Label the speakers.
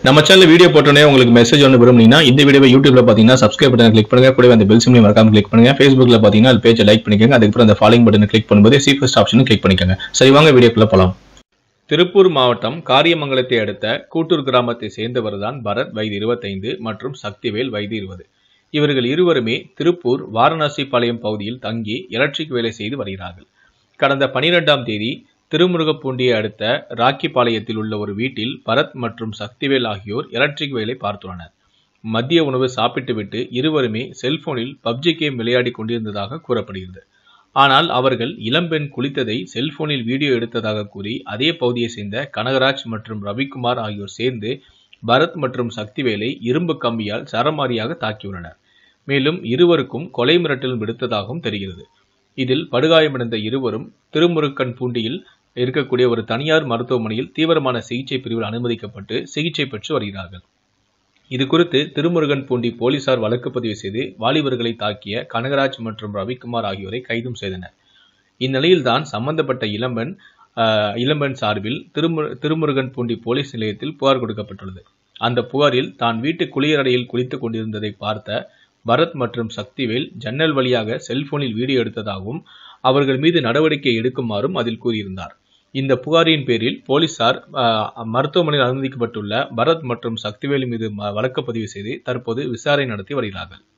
Speaker 1: நம்ம channel video போட்டோன்னே உங்களுக்கு மெசேஜ் ஒன்று விரும்புனீங்கன்னா இந்த வீடியோவை யூடியூப்ல பார்த்தீங்கன்னா சப்ஸ்கிரைப் பட்டன் கிளிக் பண்ணுங்க கூடவே அந்த பெல் சிம்லையும் மறக்காம கிளிக் பண்ணுங்க ஃபேஸ்புக்ல பார்த்தீங்கன்னா அது பேஜை லைக் பண்ணிக்கோங்க அதுக்கப்புறம் அந்த ஃபாலோயிங் பட்டனை கிளிக் பண்ணும்போது சி ஃபர்ஸ்ட் ஆப்ஷனும் கிளிக் பண்ணிக்கோங்க சரி வாங்க வீடியோக்குள்ள போலாம் திருப்பூர் மாவட்டம் காரியமங்கலத்தை அடுத்த கூட்டூர் கிராமத்தை சேர்ந்தவர் தான் பரத் வயது இருபத்தைந்து மற்றும் சக்திவேல் வயது இருபது இவர்கள் இருவருமே திருப்பூர் வாரணாசி பாளையம் பகுதியில் தங்கி எலக்ட்ரிக் வேலை செய்து வருகிறார்கள் கடந்த பனிரெண்டாம் தேதி திருமுருகப்பூண்டியை அடுத்த ராக்கிபாளையத்தில் உள்ள ஒரு வீட்டில் பரத் மற்றும் சக்திவேல் ஆகியோர் எலக்ட்ரிக் வேலை பார்த்துள்ளனர் மதிய உணவு சாப்பிட்டுவிட்டு இருவருமே செல்போனில் பப்ஜி கேம் விளையாடி கொண்டிருந்ததாக கூறப்படுகிறது ஆனால் அவர்கள் இளம்பெண் குளித்ததை செல்போனில் வீடியோ எடுத்ததாக கூறி அதே பகுதியை சேர்ந்த கனகராஜ் மற்றும் ரவிக்குமார் ஆகியோர் சேர்ந்து பரத் மற்றும் சக்திவேலை இரும்பு கம்பியால் சரமாரியாக தாக்கியுள்ளனர் மேலும் இருவருக்கும் கொலை மிரட்டல் விடுத்ததாகவும் தெரிகிறது இதில் படுகாயமடைந்த இருவரும் திருமுருக்கன் பூண்டியில் இருக்கக்கூடிய ஒரு தனியார் மருத்துவமனையில் தீவிரமான சிகிச்சை பிரிவில் அனுமதிக்கப்பட்டு சிகிச்சை பெற்று வருகிறார்கள் இது குறித்து திருமுருகன் பூண்டி போலீசார் வழக்கு பதிவு செய்து வாலிபர்களை தாக்கிய கனகராஜ் மற்றும் ரவிக்குமார் ஆகியோரை கைதும் செய்தனர் இந்நிலையில்தான் சம்பந்தப்பட்ட இளம்பெண் ஆஹ், இளம்பெண் சார்பில் திருமு திருமுருகன் பூண்டி போலீஸ் நிலையத்தில் புகார் கொடுக்கப்பட்டுள்ளது அந்த புகாரில் தான் வீட்டு குளியலறையில் குளித்துக் கொண்டிருந்ததை பார்த்த பரத் மற்றும் சக்திவேல் ஜன்னல் வழியாக செல்போனில் வீடியோ எடுத்ததாகவும் அவர்கள் மீது நடவடிக்கை எடுக்குமாறும் அதில் கூறியிருந்தார் இந்த புகாரின் பேரில் போலீசார் ஆஹ், மருத்துவமனையில் அனுமதிக்கப்பட்டுள்ள பரத் மற்றும் சக்திவேல் மீது ம- வழக்கு பதிவு செய்து தற்போது விசாரணை நடத்தி வருகிறார்கள்